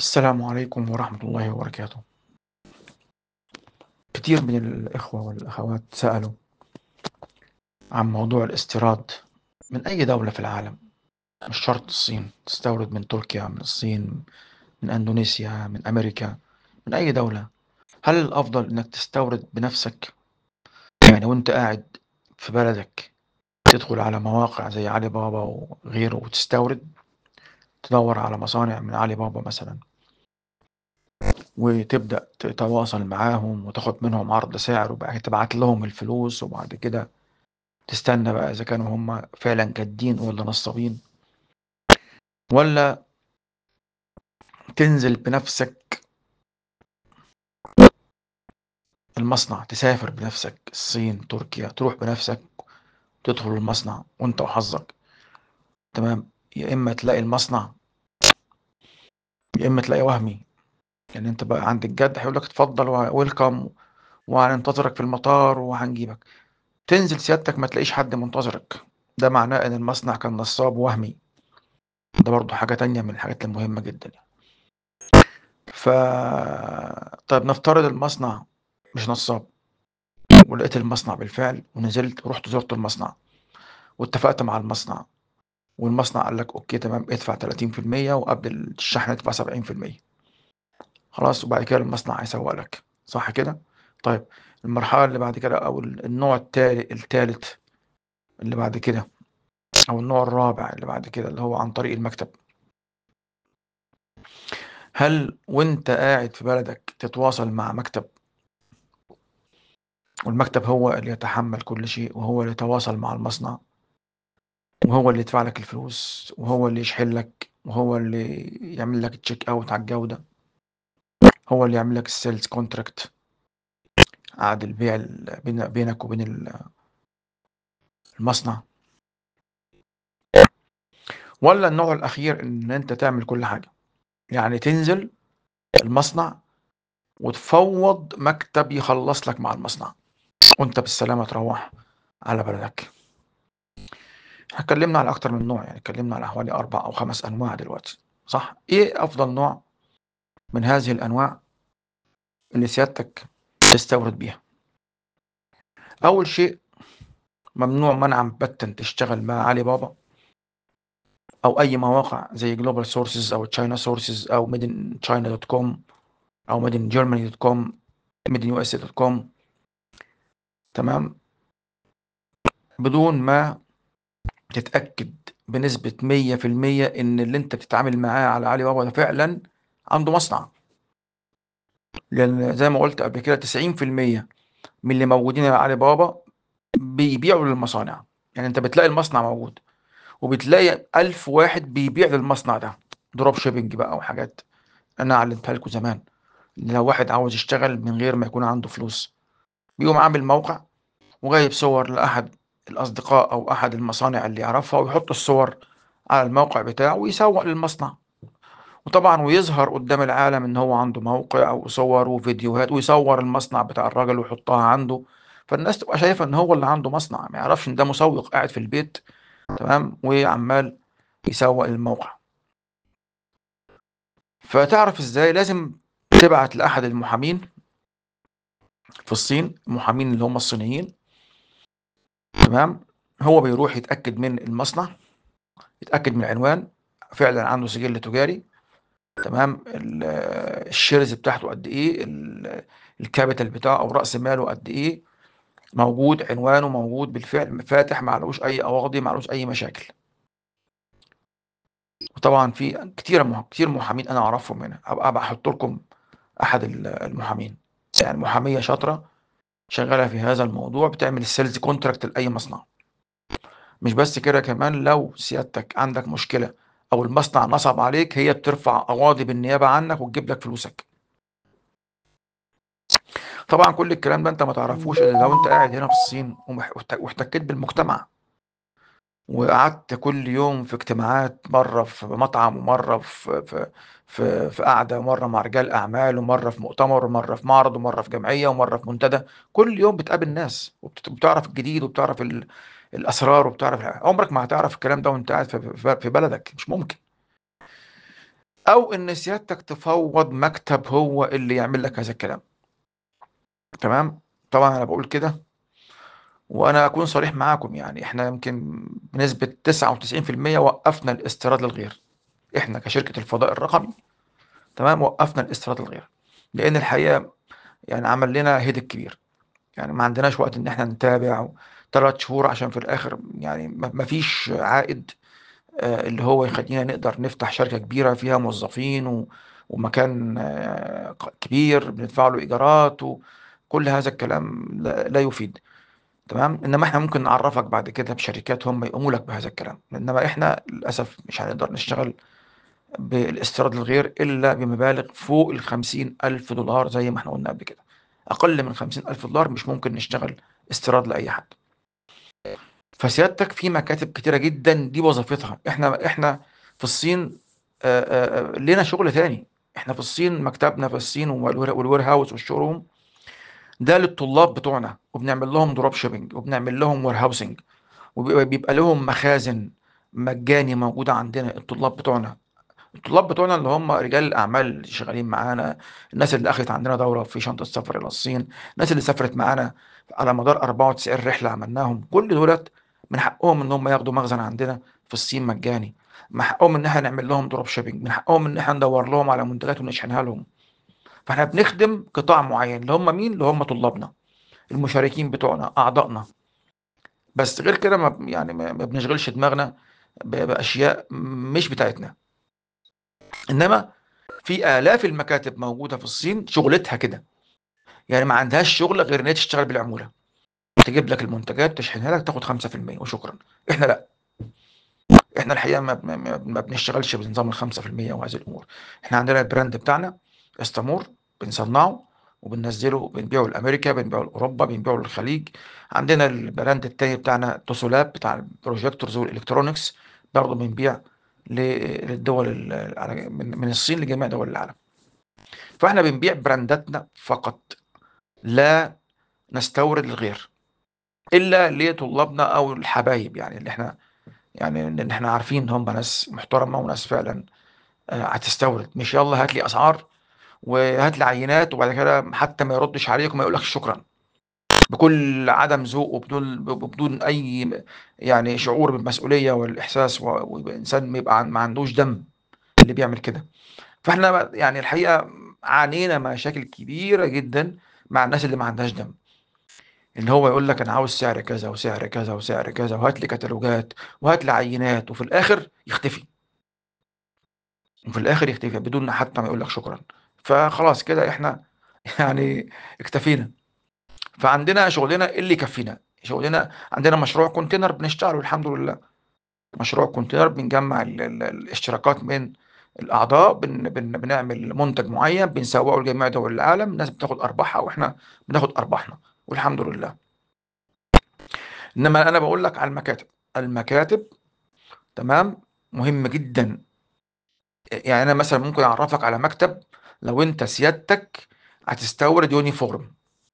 السلام عليكم ورحمة الله وبركاته. كتير من الإخوة والأخوات سألوا عن موضوع الاستيراد من أي دولة في العالم، مش شرط الصين، تستورد من تركيا، من الصين، من إندونيسيا، من أمريكا، من أي دولة. هل الأفضل إنك تستورد بنفسك؟ يعني وأنت قاعد في بلدك تدخل على مواقع زي علي بابا وغيره وتستورد، تدوّر على مصانع من علي بابا مثلًا. وتبدأ تتواصل معاهم وتاخد منهم عرض سعر وبعد كده تبعت لهم الفلوس وبعد كده تستنى بقى إذا كانوا هم فعلًا جادين والّا نصّابين. والّا تنزل بنفسك المصنع، تسافر بنفسك الصين، تركيا، تروح بنفسك تدخل المصنع وأنت وحظك. تمام، يا إما تلاقي المصنع يا إما تلاقيه وهمي، يعني أنت بقى عند الجد هيقول لك اتفضل وwelcome وهننتظرك في المطار وهنجيبك. تنزل سيادتك ما تلاقيش حد منتظرك، ده معناه إن المصنع كان نصّاب وهمي. ده برضه حاجة تانية من الحاجات المهمة جدًا يعني. ف طيب نفترض المصنع مش نصّاب، ولقيت المصنع بالفعل ونزلت ورُحت زُرت المصنع، واتفقت مع المصنع، والمصنع قال لك أوكي تمام ادفع 30% وقبل الشحن ادفع 70%. خلاص وبعد كده المصنع هيسوّق لك، صح كده؟ طيب المرحلة اللي بعد كده أو ال النوع التال التالت اللي بعد كده أو النوع الرابع اللي بعد كده اللي هو عن طريق المكتب. هل وأنت قاعد في بلدك تتواصل مع مكتب والمكتب هو اللي يتحمّل كل شيء وهو اللي يتواصل مع المصنع وهو اللي يدفع لك الفلوس وهو اللي يشحن لك وهو اللي يعمل لك check out على الجودة. هو اللي يعمل لك الsales contract عقد البيع ال بين بينك وبين ال المصنع. والّا النوع الأخير إن أنت تعمل كل حاجة، يعني تنزل المصنع وتفوّض مكتب يخلّص لك مع المصنع، وأنت بالسلامة تروّح على بلدك. إحنا اتكلمنا على أكتر من نوع، يعني اتكلمنا على حوالي 4 أو 5 أنواع دلوقتي، صح؟ إيه أفضل نوع من هذه الأنواع اللي سيادتك تستورد بيها؟ أول شيء ممنوع منعًا باتًا تشتغل مع علي بابا أو أي مواقع زي global sources أو china sources أو made in china.com أو made in germany.com made in USA.com تمام؟ بدون ما تتأكد بنسبة 100% إن اللي أنت بتتعامل معاه على علي بابا ده فعلًا عنده مصنع. لأن زي ما قُلت قبل كده 90% من اللي موجودين على علي بابا بيبيعوا للمصانع، يعني أنت بتلاقي المصنع موجود وبتلاقي 1000 واحد بيبيع للمصنع ده drop shipping بقى وحاجات أنا علمتها لكم زمان، إن لو واحد عاوز يشتغل من غير ما يكون عنده فلوس، بيقوم عامل موقع وجايب صور لأحد الأصدقاء أو أحد المصانع اللي يعرفها ويحط الصور على الموقع بتاعه ويسوّق للمصنع. وطبعًا ويظهر قدّام العالم إن هو عنده موقع وصور وفيديوهات ويصوّر المصنع بتاع الراجل ويحطها عنده، فالناس تبقى شايفة إن هو اللي عنده مصنع، ما يعرفش إن ده مسوّق قاعد في البيت تمام، وعمّال يسوّق للموقع. فتعرف إزاي؟ لازم تبعت لأحد المحامين في الصين، المحامين اللي هم الصينيين تمام، هو بيروح يتأكد من المصنع، يتأكد من العنوان، فعلًا عنده سجل تجاري تمام، ال الshares بتاعته قد إيه، ال الcapital بتاعه أو رأس ماله قد إيه، موجود، عنوانه موجود بالفعل، فاتح ما عليهوش أي قواضي، ما عليهوش أي مشاكل. وطبعًا في كتيرة م كتير محامين أنا أعرفهم هنا، هابقى أبقى أحط لكم أحد ال المحامين، يعني محامية شاطرة شغّالة في هذا الموضوع بتعمل الsales contract لأي مصنع. مش بس كده كمان لو سيادتك عندك مشكلة أو المصنع نصب عليك، هي بترفع قواضي بالنيابة عنك وتجيب لك فلوسك. طبعًا كل الكلام ده أنت ما تعرفوش إلا لو أنت قاعد هنا في الصين ومح واحت واحتكيت بالمجتمع. وقعدت كل يوم في اجتماعات، مرّة في مطعم ومرّة في في في في قعدة ومرّة مع رجال أعمال ومرّة في مؤتمر ومرّة في معرض ومرّة في جمعية ومرّة في منتدى، كل يوم بتقابل ناس وبت وبتعرف الجديد وبتعرف ال الأسرار وبتعرف عمرك ما هتعرف الكلام ده وأنت قاعد في في في بلدك، مش ممكن. أو إن سيادتك تفوّض مكتب هو اللي يعمل لك هذا الكلام. تمام؟ طبعًا أنا باقول كده وأنا أكون صريح معاكم يعني إحنا يمكن بنسبة 99% وقّفنا الاستيراد للغير. إحنا كشركة الفضاء الرقمي تمام، وقّفنا الاستيراد للغير. لإن الحقيقة يعني عمل لنا headache كبير. يعني ما عندناش وقت إن إحنا نتابع 3 شهور عشان في الآخر يعني ما ما فيش عائد آآ اللي هو يخلّينا نقدر نفتح شركة كبيرة فيها موظفين و ومكان ق كبير بندفع له إيجارات وكل هذا الكلام لا لا يفيد. تمام؟ إنما إحنا ممكن نعرّفك بعد كده بشركات هم يقوموا لك بهذا الكلام. إنما إحنا للأسف مش هنقدر نشتغل بالاستيراد للغير إلا بمبالغ فوق ال50.000$ زي ما إحنا قُلنا قبل كده. أقل من $50.000$ مش ممكن نشتغل استيراد لأي حد. فسيادتك في مكاتب كتيرة جدًا دي وظيفتها. إحنا إحنا في الصين آآ آآ لينا شغل تاني. إحنا في الصين مكتبنا في الصين والware والwarehouse والshowroom ده للطلاب بتوعنا وبنعمل لهم drop shipping وبنعمل لهم warehousing وبيبقى بيبقى لهم مخازن مجاني موجودة عندنا الطلاب بتوعنا. الطلاب بتوعنا اللي هم رجال الأعمال اللي شغالين معانا، الناس اللي أخدت عندنا دورة في شنطة سفر إلى الصين، الناس اللي سافرت معانا على مدار 94 رحلة عملناهم، كل دُولة من حقهم إن هم ياخدوا مخزن عندنا في الصين مجاني. من حقهم إن إحنا نعمل لهم drop shipping، من حقهم إن إحنا ندوّر لهم على منتجات ونشحنها لهم. فإحنا بنخدم قطاع معيّن اللي هم مين؟ اللي هم طلابنا، المشاركين بتوعنا، أعضائنا. بس غير كده ما ب يعني ما ما بنشغلش دماغنا ب بأشياء مش بتاعتنا. إنما في آلاف المكاتب موجودة في الصين شُغلتها كده. يعني ما عندهاش شُغل غير إن هي تشتغل بالعمولة. تجيب لك المنتجات تشحنها لك تاخد 5% وشكرًا. إحنا لأ. إحنا الحقيقة ما ب ما ما بنشتغلش بنظام ال5% وهذه الأمور. إحنا عندنا الbrand بتاعنا استامور بنصنّعه وبننزّله بنبيعه لأمريكا، بنبيعه لأوروبا، بنبيعه للخليج. عندنا الbrand التاني بتاعنا توسولاب بتاع الprojectors والelectronics برضه بنبيع ل للدول ال على من من الصين لجميع دول العالم. فإحنا بنبيع برانداتنا فقط، لا نستورد للغير. إلا لطلابنا أو الحبايب يعني اللي إحنا يعني إن إحنا عارفين إن هم ناس محترمة وناس فعلًا آآ هتستورد، مش يالّا هات لي أسعار وهات لي عينات وبعد كده حتى ما يردش عليك وما يقولكش شكرًا. بكل عدم ذوق وبدون ب بدون أي م يعني شعور بالمسؤولية والإحساس و ويبقى إنسان يبقى عن ما عندوش دم اللي بيعمل كده. فإحنا يعني الحقيقة عانينا مشاكل كبيرة جدًا مع الناس اللي ما عندهاش دم. إن هو يقول لك أنا عاوز سعر كذا وسعر كذا وسعر كذا وهات لي كتالوجات وهات لي عينات وفي الآخر يختفي. وفي الآخر يختفي بدون حتى ما يقول لك شكرًا. فخلاص كده إحنا يعني اكتفينا. فعندنا شغلنا اللي يكفينا. شغلنا عندنا مشروع كونتينر بنشتغله الحمد لله. مشروع كونتينر بنجمّع ال ال الاشتراكات من الأعضاء بن بن بنعمل منتج معيّن بنسوّقه لجميع دول العالم، الناس بتاخد أرباحها وإحنا بناخد أرباحنا والحمد لله. إنما أنا باقول لك على المكاتب. المكاتب تمام، مهم جدًا. أ يعني أنا مثلًا ممكن أعرّفك على مكتب لو أنت سيادتك هتستورد يونيفورم.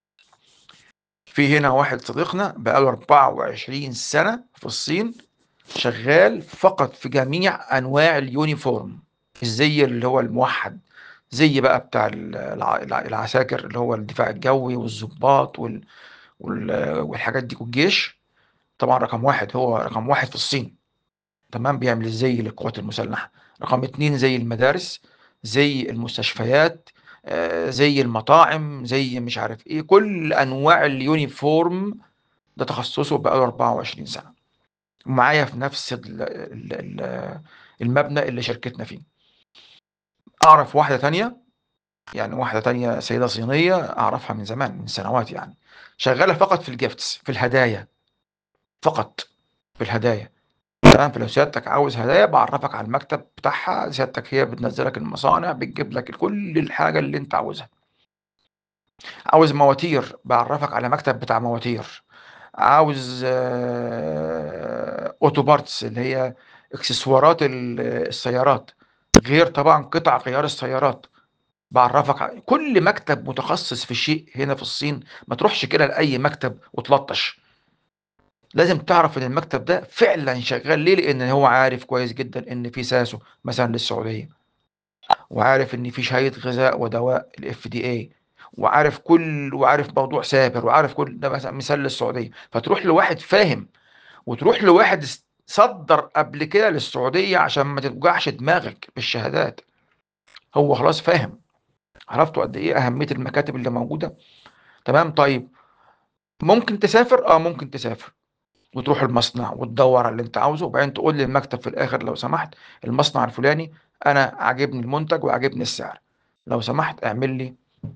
في هنا واحد صديقنا بقى له 24 سنة في الصين شغال فقط في جميع أنواع اليونيفورم. الزي اللي هو الموحّد، زي بقى بتاع ال الع الع العساكر اللي هو الدفاع الجوي والضباط وال وال والحاجات دي والجيش. طبعًا رقم 1 هو رقم 1 في الصين. تمام، بيعمل الزي للقوات المسلحة. رقم 2 زي المدارس، زي المستشفيات، آآ زي المطاعم، زي مش عارف إيه، كل أنواع اليونيفورم ده تخصُّصه بقى له 24 سنة. ومعايا في نفس ال ال ال المبنى اللي شركتنا فيه. أعرف واحدة تانية، يعني واحدة تانية سيدة صينية أعرفها من زمان، من سنوات يعني، شغّالة فقط في الgifts في الهدايا. فقط في الهدايا. تمام، فلو سيادتك عاوز هدايا باعرّفك على المكتب بتاعها، سيادتك هي بتنزّل لك المصانع، بتجيب لك كل الحاجة اللي أنت عاوزها. عاوز مواتير، باعرّفك على مكتب بتاع مواتير. عاوز auto parts اللي هي إكسسوارات ال السيارات، غير طبعًا قطع غيار السيارات. باعرّفك ع كل مكتب متخصص في شيء هنا في الصين، ما تروحش كده لأي مكتب وتلطّش. لازم تعرف إن المكتب ده فعلًا شغّال ليه؟ لإن هو عارف كويس جدًا إن في ساسو مثلًا للسعودية. وعارف ان في شهاده غذاء ودواء الاف دي اي وعارف كل وعارف موضوع سابر وعارف كل ده مثلا مثال للسعوديه فتروح لواحد فاهم وتروح لواحد صدر قبل كده للسعوديه عشان ما توجعش دماغك بالشهادات هو خلاص فاهم عرفتوا قد ايه اهميه المكاتب اللي موجوده تمام طيب ممكن تسافر اه ممكن تسافر وتروح المصنع وتدور على اللي انت عاوزه وبعدين تقول للمكتب في الاخر لو سمحت المصنع الفلاني انا عاجبني المنتج وعاجبني السعر لو سمحت اعمل لي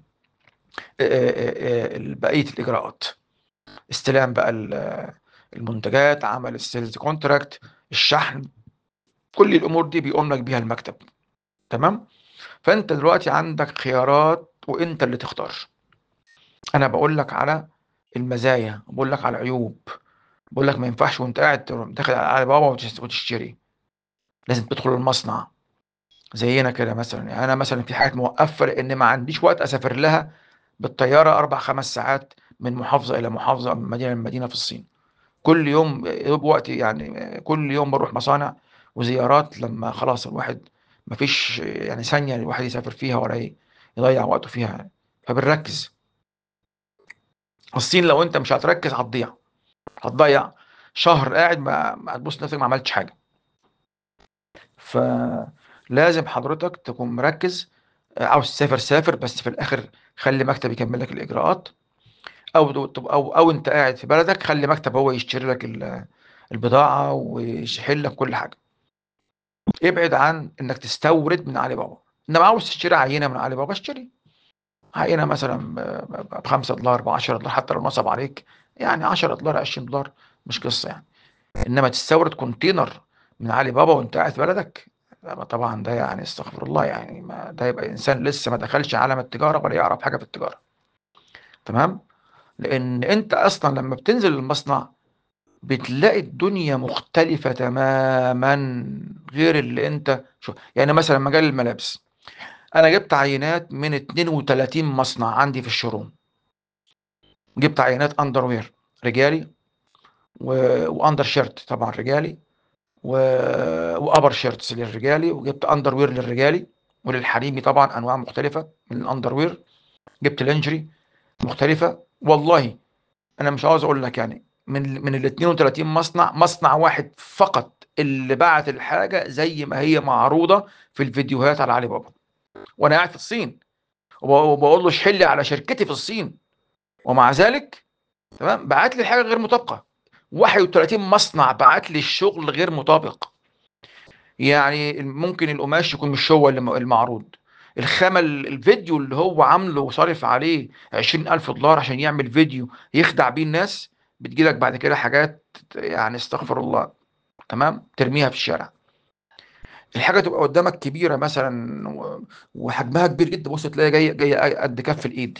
بقيه الاجراءات استلام بقى المنتجات عمل السيلز كونتراكت الشحن كل الامور دي بيقوم لك بيها المكتب تمام فانت دلوقتي عندك خيارات وانت اللي تختار انا بقول لك على المزايا بقول لك على العيوب بقول لك ما ينفعش وانت قاعد داخل على بابا وتشتري لازم تدخل المصنع زينا كده مثلا يعني انا مثلا في حاجات موقفه لان ما عنديش وقت اسافر لها بالطياره اربع خمس ساعات من محافظه الى محافظه من مدينه لمدينه في الصين كل يوم وقت يعني كل يوم بروح مصانع وزيارات لما خلاص الواحد ما فيش يعني ثانيه الواحد يسافر فيها ولا ايه يضيع وقته فيها فبنركز الصين لو انت مش هتركز هتضيع هتضيع شهر قاعد ما هتبص نفسك ما عملتش حاجه فلازم حضرتك تكون مركز عاوز تسافر سافر بس في الاخر خلي مكتب يكمل لك الاجراءات او او او انت قاعد في بلدك خلي مكتب هو يشتري لك البضاعه ويحل لك كل حاجه ابعد عن انك تستورد من علي بابا انما عاوز تشتري عينه من علي بابا اشتري عينه مثلا ب 5 دولار ب 10 دولار حتى لو نصب عليك يعني 10 دولار 20 دولار مش قصه يعني انما تستورد كونتينر من علي بابا وانت قاعد في بلدك طبعا ده يعني استغفر الله يعني ما ده يبقى انسان لسه ما دخلش عالم التجاره ولا يعرف حاجه في التجاره تمام لان انت اصلا لما بتنزل المصنع بتلاقي الدنيا مختلفه تماما غير اللي انت شوف يعني مثلا مجال الملابس انا جبت عينات من 32 مصنع عندي في الشروم جبت عينات اندر وير رجالي و... واندر شيرت طبعا رجالي و... وابر شيرتس للرجالي وجبت اندر وير للرجالي وللحريمي طبعا انواع مختلفه من الاندر وير جبت لينجري مختلفه والله انا مش عاوز اقول لك يعني من من ال 32 مصنع مصنع واحد فقط اللي بعت الحاجه زي ما هي معروضه في الفيديوهات على علي بابا وانا قاعد في الصين وبقول له اشحن لي على شركتي في الصين ومع ذلك تمام بعت لي الحاجه غير مطابقه 31 مصنع بعت لي الشغل غير مطابق يعني ممكن القماش يكون مش هو اللي المعروض الخامة الفيديو اللي هو عامله وصارف عليه 20000 دولار عشان يعمل فيديو يخدع بيه الناس بتجيلك بعد كده حاجات يعني استغفر الله تمام ترميها في الشارع الحاجه تبقى قدامك كبيره مثلا وحجمها كبير جدا بص تلاقي جايه جايه قد كف الايد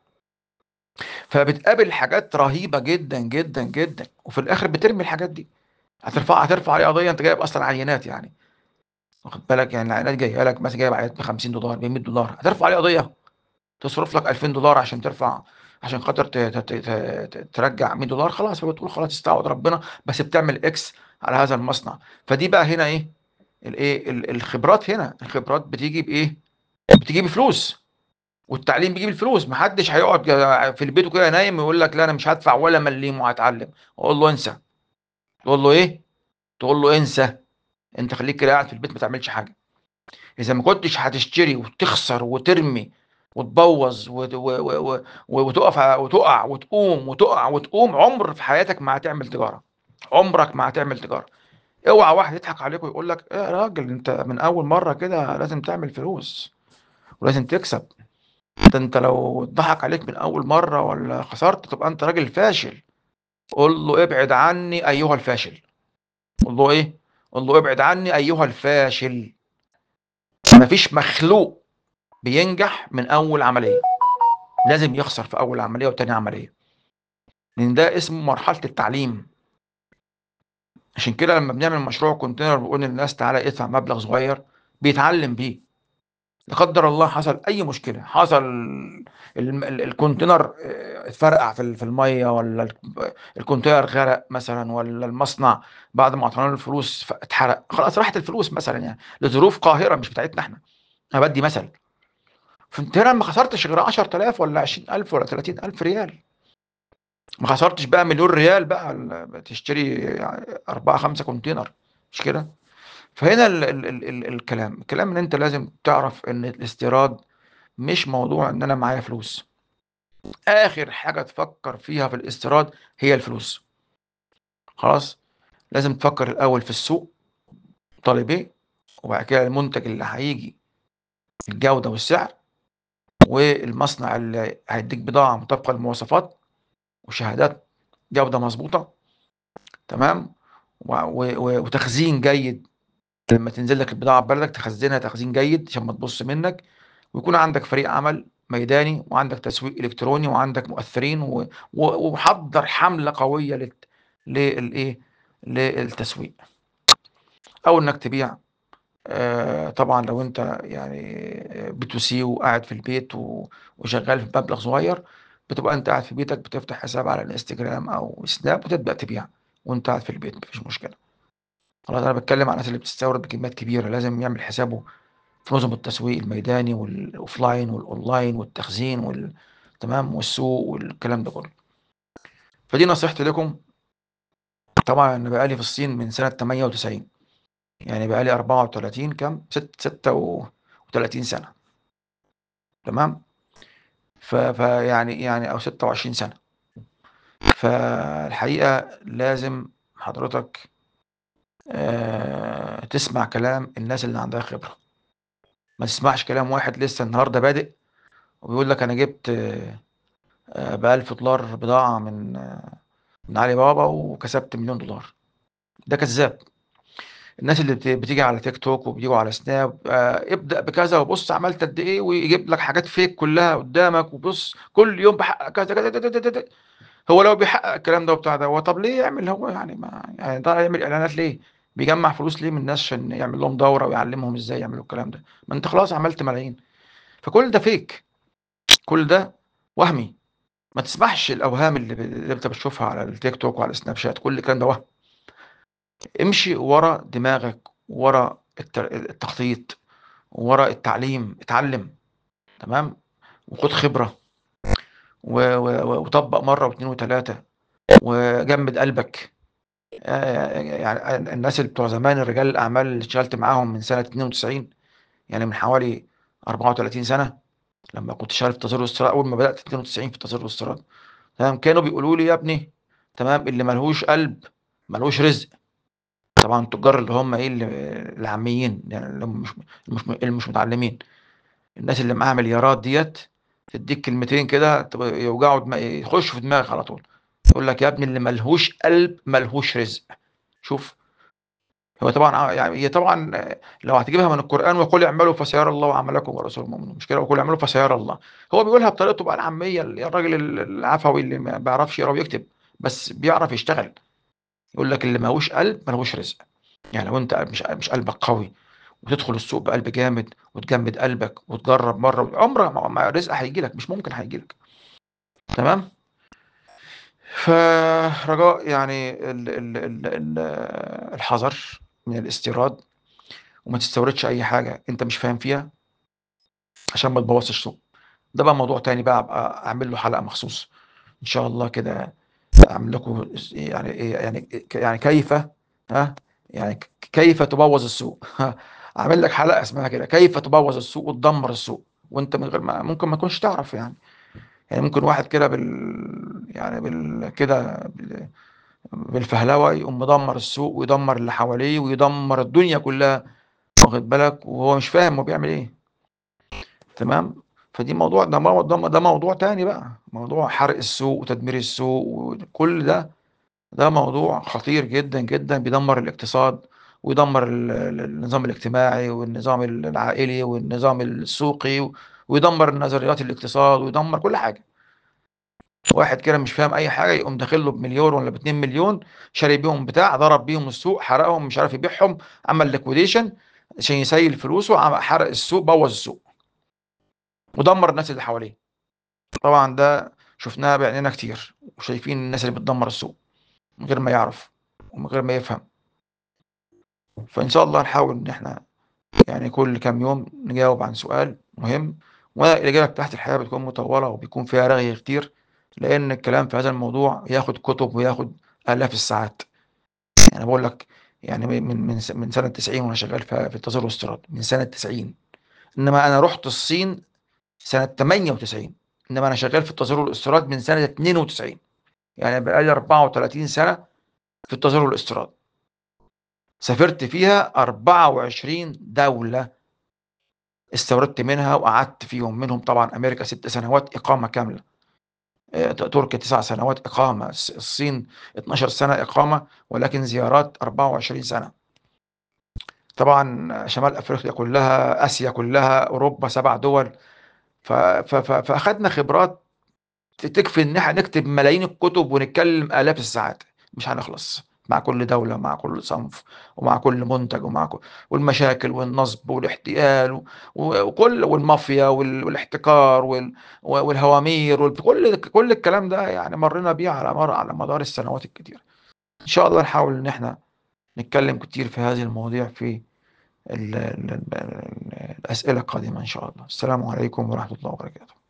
فبتقابل حاجات رهيبه جدا جدا جدا وفي الاخر بترمي الحاجات دي هترفع هترفع عليه قضيه انت جايب اصلا عينات يعني واخد بالك يعني العينات جايه لك مثلا جايب عينات ب 50 دولار ب 100 دولار هترفع عليه قضيه تصرف لك 2000 دولار عشان ترفع عشان خاطر ترجع 100 دولار خلاص فبتقول خلاص استعوض ربنا بس بتعمل اكس على هذا المصنع فدي بقى هنا ايه الايه الخبرات هنا الخبرات بتيجي بايه بتيجي بفلوس والتعليم بيجيب الفلوس محدش هيقعد في البيت وكده نايم ويقول لك لا انا مش هدفع ولا مليم وهتعلم اقول له انسى تقول له ايه تقول له انسى انت خليك كده قاعد في البيت ما تعملش حاجه اذا ما كنتش هتشتري وتخسر وترمي وتبوظ وتقف وتقع وتقوم وتقع وتقوم عمر في حياتك ما هتعمل تجاره عمرك ما هتعمل تجاره اوعى واحد يضحك عليك ويقول لك ايه يا راجل انت من اول مره كده لازم تعمل فلوس ولازم تكسب ده انت لو ضحك عليك من اول مره ولا خسرت تبقى انت راجل فاشل قول له ابعد عني ايها الفاشل قول له ايه قول له ابعد عني ايها الفاشل مفيش مخلوق بينجح من اول عمليه لازم يخسر في اول عمليه وتاني عمليه لان ده اسمه مرحله التعليم عشان كده لما بنعمل مشروع كونتينر بنقول للناس تعالى ادفع مبلغ صغير بيتعلم بيه لا قدر الله حصل اي مشكله حصل الكونتينر اتفرقع في في الميه ولا الكونتينر غرق مثلا ولا المصنع بعد ما اعطينا له الفلوس اتحرق خلاص راحت الفلوس مثلا يعني لظروف قاهره مش بتاعتنا احنا انا بدي مثل فانت هنا ما خسرتش غير 10000 ولا 20000 ولا 30000 ريال ما خسرتش بقى مليون ريال بقى تشتري أربعة خمسة كونتينر مش كده فهنا ال ال ال ال الكلام الكلام ان انت لازم تعرف ان الاستيراد مش موضوع ان انا معايا فلوس اخر حاجة تفكر فيها في الاستيراد هي الفلوس خلاص لازم تفكر الاول في السوق طالب ايه وبعد كده المنتج اللي هيجي الجودة والسعر والمصنع اللي هيديك بضاعة مطابقة للمواصفات وشهادات جودة مظبوطة تمام وتخزين جيد لما تنزل لك البضاعة ببلدك تخزنها تخزين جيد عشان ما تبص منك ويكون عندك فريق عمل ميداني وعندك تسويق الكتروني وعندك مؤثرين وحضر حملة قوية لل للايه للتسويق او انك تبيع آه طبعا لو انت يعني بي سي وقاعد في البيت وشغال في مبلغ صغير بتبقى انت قاعد في بيتك بتفتح حساب على الانستجرام او سناب وتبدا تبيع وانت قاعد في البيت مفيش مشكله خلاص انا بتكلم عن الناس اللي بتستورد بكميات كبيره لازم يعمل حسابه في نظم التسويق الميداني والاوفلاين والاونلاين والتخزين وال تمام والسوق والكلام ده كله فدي نصيحتي لكم طبعا انا بقالي في الصين من سنه 98 يعني بقالي 34 كام 6 36 سنه تمام فيعني يعني او 26 سنه فالحقيقه لازم حضرتك آه تسمع كلام الناس اللي عندها خبره ما تسمعش كلام واحد لسه النهارده بادئ وبيقول لك انا جبت آه ب 1000 دولار بضاعه من آه من علي بابا وكسبت مليون دولار ده كذاب الناس اللي بتيجي على تيك توك وبيجوا على سناب آه ابدأ بكذا وبص عملت قد ايه ويجيب لك حاجات فيك كلها قدامك وبص كل يوم بحقق كذا كذا كذا هو لو بيحقق الكلام ده وبتاع ده هو طب ليه يعمل هو يعني ما يعني ده يعمل اعلانات ليه بيجمع فلوس ليه من الناس عشان يعمل لهم دوره ويعلمهم ازاي يعملوا الكلام ده ما انت خلاص عملت ملايين فكل ده فيك كل ده وهمي ما تسمحش الاوهام اللي, اللي انت بتشوفها على التيك توك وعلى السناب شات كل الكلام ده وهم امشي ورا دماغك ورا التخطيط ورا التعليم اتعلم تمام وخد خبرة وطبق مرة واثنين وثلاثة وجمد قلبك يعني الناس اللي بتوع زمان الرجال الأعمال اللي اشتغلت معاهم من سنة 92 يعني من حوالي 34 سنة لما كنت شغال في التصوير والاستيراد أول ما بدأت 92 في التصوير والاستيراد تمام كانوا بيقولوا لي يا ابني تمام اللي ملهوش قلب ملهوش رزق طبعا التجار اللي هم ايه العاميين يعني اللي هم مش مش اللي مش متعلمين الناس اللي معاها مليارات ديت تديك كلمتين كده يوجعوا دماغ يخشوا في دماغك على طول يقول لك يا ابني اللي ملهوش قلب ملهوش رزق شوف هو طبعا يعني هي طبعا لو هتجيبها من القران وقل اعملوا فسيرى الله عملكم ورسوله المؤمنون مش كده وقل اعملوا فسيرى الله هو بيقولها بطريقته بقى العاميه الراجل العفوي اللي ما بيعرفش يقرا ويكتب بس بيعرف يشتغل يقول لك اللي ماهوش قلب ملهوش رزق يعني لو انت مش مش قلبك قوي وتدخل السوق بقلب جامد وتجمد قلبك وتجرب مره عمره ما الرزق هيجي لك مش ممكن هيجي لك تمام فرجاء يعني ال ال ال ال الحذر من الاستيراد وما تستوردش اي حاجه انت مش فاهم فيها عشان ما تبوظش السوق ده بقى موضوع تاني بقى ابقى اعمل له حلقه مخصوص ان شاء الله كده اعمل لكم يعني يعني يعني كيف ها يعني كيف تبوظ السوق اعمل لك حلقه اسمها كده كيف تبوظ السوق وتدمر السوق وانت من غير ما ممكن ما تكونش تعرف يعني يعني ممكن واحد كده بال يعني بال كده بالفهلوه يقوم مدمر السوق ويدمر اللي حواليه ويدمر الدنيا كلها واخد بالك وهو مش فاهم هو بيعمل ايه تمام فدي موضوع ده موضوع ده موضوع تاني بقى موضوع حرق السوق وتدمير السوق وكل ده ده موضوع خطير جدا جدا بيدمر الاقتصاد ويدمر النظام الاجتماعي والنظام العائلي والنظام السوقي ويدمر نظريات الاقتصاد ويدمر كل حاجه واحد كده مش فاهم اي حاجه يقوم داخل له بمليون ولا ب2 مليون شاري بيهم بتاع ضرب بيهم السوق حرقهم مش عارف يبيعهم عمل ليكويديشن عشان يسيل فلوسه حرق السوق بوظ السوق ودمر الناس اللي حواليه طبعا ده شفناه بعينينا كتير وشايفين الناس اللي بتدمر السوق من غير ما يعرف ومن غير ما يفهم فان شاء الله نحاول ان احنا يعني كل كام يوم نجاوب عن سؤال مهم والإجابة بتاعت الحقيقة بتكون مطولة وبيكون فيها رغي كتير لأن الكلام في هذا الموضوع ياخد كتب وياخد آلاف الساعات يعني بقول لك يعني من من من سنة 90 وأنا شغال في في التصوير والاستيراد من سنة 90 إنما أنا رحت الصين سنة 98 إنما أنا شغال في التصوير والاستيراد من سنة 92 يعني بقالي 34 سنة في التصوير والاستيراد سافرت فيها 24 دولة استوردت منها وقعدت فيهم منهم طبعا أمريكا ست سنوات إقامة كاملة تركيا تسع سنوات إقامة الصين 12 سنة إقامة ولكن زيارات 24 سنة طبعا شمال أفريقيا كلها آسيا كلها أوروبا سبع دول فأخدنا خبرات تكفي إن احنا نكتب ملايين الكتب ونتكلم آلاف الساعات مش هنخلص مع كل دولة مع كل صنف ومع كل منتج ومع كل والمشاكل والنصب والاحتيال وكل والمافيا والاحتكار والهوامير وكل كل الكلام ده يعني مرينا بيه على مر على مدار السنوات الكتيرة إن شاء الله نحاول إن احنا نتكلم كتير في هذه المواضيع في الأسئلة القادمة إن شاء الله السلام عليكم ورحمة الله وبركاته